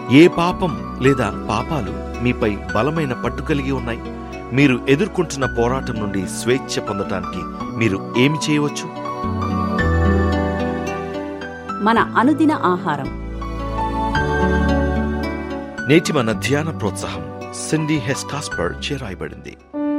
ఏ పాపం లేదా పాపాలు మీపై బలమైన పట్టు కలిగి ఉన్నాయి మీరు ఎదుర్కొంటున్న పోరాటం నుండి స్వేచ్ఛ పొందటానికి మీరు ఏమి చేయవచ్చు మన అనుదిన ఆహారం నేటి మన ధ్యాన ప్రోత్సాహం సిండీ హెస్కాస్పర్ చేరాయబడింది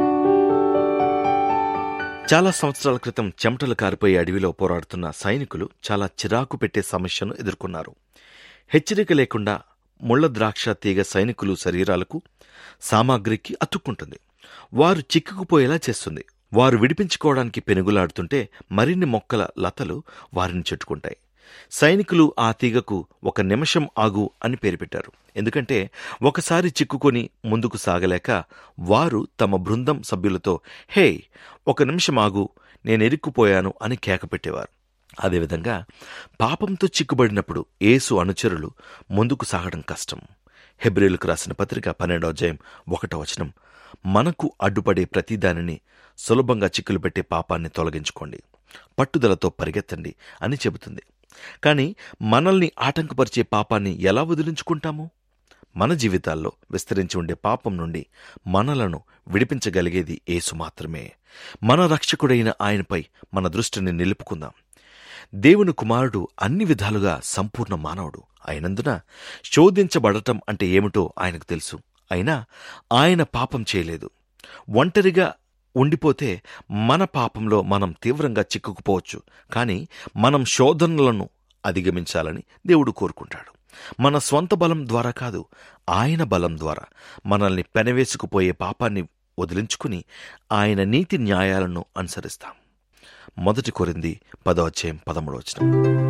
చాలా సంవత్సరాల క్రితం చెమటలు కారిపోయే అడవిలో పోరాడుతున్న సైనికులు చాలా చిరాకు పెట్టే సమస్యను ఎదుర్కొన్నారు హెచ్చరిక లేకుండా ముళ్ల ద్రాక్ష తీగ సైనికులు శరీరాలకు సామాగ్రికి అతుక్కుంటుంది వారు చిక్కుకుపోయేలా చేస్తుంది వారు విడిపించుకోవడానికి పెనుగులాడుతుంటే మరిన్ని మొక్కల లతలు వారిని చుట్టుకుంటాయి సైనికులు ఆ తీగకు ఒక నిమిషం ఆగు అని పేరు పెట్టారు ఎందుకంటే ఒకసారి చిక్కుకొని ముందుకు సాగలేక వారు తమ బృందం సభ్యులతో హే ఒక నిమిషం ఆగు నేను ఎరుక్కుపోయాను అని కేక పెట్టేవారు అదేవిధంగా పాపంతో చిక్కుబడినప్పుడు యేసు అనుచరులు ముందుకు సాగడం కష్టం హెబ్రిలకు రాసిన పత్రిక పన్నెండవ అధ్యాయం ఒకటో వచనం మనకు అడ్డుపడే ప్రతిదానిని సులభంగా చిక్కులు పెట్టే పాపాన్ని తొలగించుకోండి పట్టుదలతో పరిగెత్తండి అని చెబుతుంది కానీ మనల్ని ఆటంకపరిచే పాపాన్ని ఎలా వదిలించుకుంటాము మన జీవితాల్లో విస్తరించి ఉండే పాపం నుండి మనలను విడిపించగలిగేది యేసు మాత్రమే మన రక్షకుడైన ఆయనపై మన దృష్టిని నిలుపుకుందాం దేవుని కుమారుడు అన్ని విధాలుగా సంపూర్ణ మానవుడు అయినందున శోధించబడటం అంటే ఏమిటో ఆయనకు తెలుసు అయినా ఆయన పాపం చేయలేదు ఒంటరిగా ఉండిపోతే మన పాపంలో మనం తీవ్రంగా చిక్కుకుపోవచ్చు కానీ మనం శోధనలను అధిగమించాలని దేవుడు కోరుకుంటాడు మన స్వంత బలం ద్వారా కాదు ఆయన బలం ద్వారా మనల్ని పెనవేసుకుపోయే పాపాన్ని వదిలించుకుని ఆయన నీతి న్యాయాలను అనుసరిస్తాం మొదటి కొరింది పదవచ్చేయం పదమూడవచనం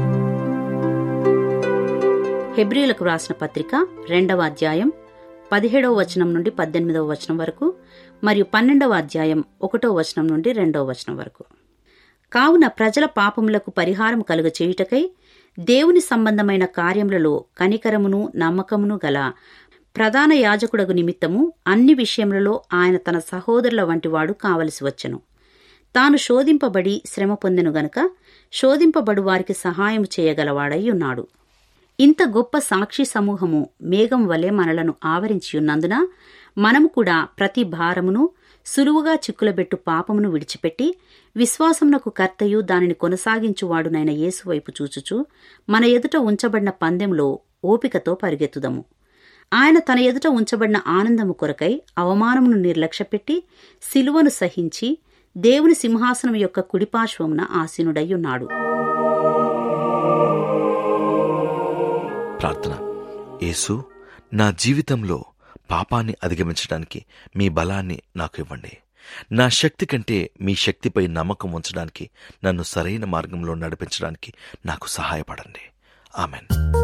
హెబ్రిలకు రాసిన పత్రిక రెండవ అధ్యాయం పదిహేడవ వచనం నుండి పద్దెనిమిదవ వచనం వరకు మరియు పన్నెండవ అధ్యాయం ఒకటో వచనం నుండి రెండవ వచనం వరకు కావున ప్రజల పాపములకు పరిహారం కలుగ చేయుటకై దేవుని సంబంధమైన కార్యములలో కనికరమును నమ్మకమును గల ప్రధాన యాజకుడగు నిమిత్తము అన్ని విషయములలో ఆయన తన సహోదరుల వంటివాడు కావలసి వచ్చెను తాను శోధింపబడి శ్రమ పొందెను గనుక శోధింపబడు వారికి సహాయం చేయగలవాడై ఉన్నాడు ఇంత గొప్ప సాక్షి సమూహము మేఘం వలె మనలను ఆవరించియున్నందున మనము కూడా ప్రతి భారమును సులువుగా చిక్కులబెట్టు పాపమును విడిచిపెట్టి విశ్వాసమునకు కర్తయు దానిని కొనసాగించువాడునైన యేసు వైపు చూచుచు మన ఎదుట ఉంచబడిన పందెంలో ఓపికతో పరిగెత్తుదము ఆయన తన ఎదుట ఉంచబడిన ఆనందము కొరకై అవమానమును నిర్లక్ష్యపెట్టి సిలువను సహించి దేవుని సింహాసనం యొక్క కుడిపార్శ్వమున ఆసీనుడై ఉన్నాడు ప్రార్థన యేసు నా జీవితంలో పాపాన్ని అధిగమించడానికి మీ బలాన్ని నాకు ఇవ్వండి నా శక్తి కంటే మీ శక్తిపై నమ్మకం ఉంచడానికి నన్ను సరైన మార్గంలో నడిపించడానికి నాకు సహాయపడండి ఆమెన్